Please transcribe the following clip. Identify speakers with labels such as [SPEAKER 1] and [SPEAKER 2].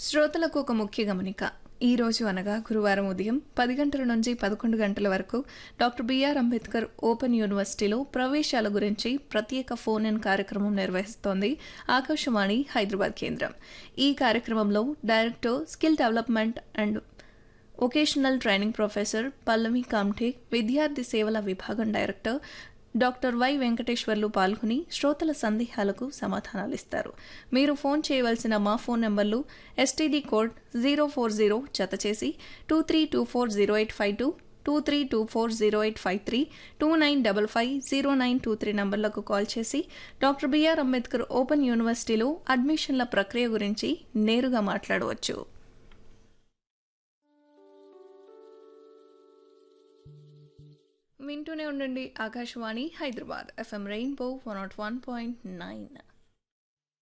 [SPEAKER 1] శ్రోతలకు ఒక ముఖ్య గమనిక ఈ రోజు అనగా గురువారం ఉదయం పది గంటల నుంచి పదకొండు గంటల వరకు డాక్టర్ బిఆర్ అంబేద్కర్ ఓపెన్ యూనివర్సిటీలో ప్రవేశాల గురించి ప్రత్యేక ఫోన్ ఇన్ కార్యక్రమం నిర్వహిస్తోంది ఆకాశవాణి హైదరాబాద్ కేంద్రం ఈ కార్యక్రమంలో director skill development and vocational training professor Pallavi Kamthe విద్యార్థి సేవల విభాగం డైరెక్టర్ డాక్టర్ వై వెంకటేశ్వర్లు పాల్గొని శ్రోతల సందేహాలకు సమాధానాలిస్తారు మీరు ఫోన్ చేయవలసిన మా ఫోన్ నెంబర్లు STD code zero four zero జత చేసి two three two four zero eight five two two three two four zero eight five three two nine double five zero nine two three నంబర్లకు call చేసి doctor B R Ambedkar open యూనివర్సిటీలో అడ్మిషన్ల ప్రక్రియ గురించి నేరుగా మాట్లాడవచ్చు వింటూనే ఉండండి Akashvani Hyderabad FM rainbow one nought one point nine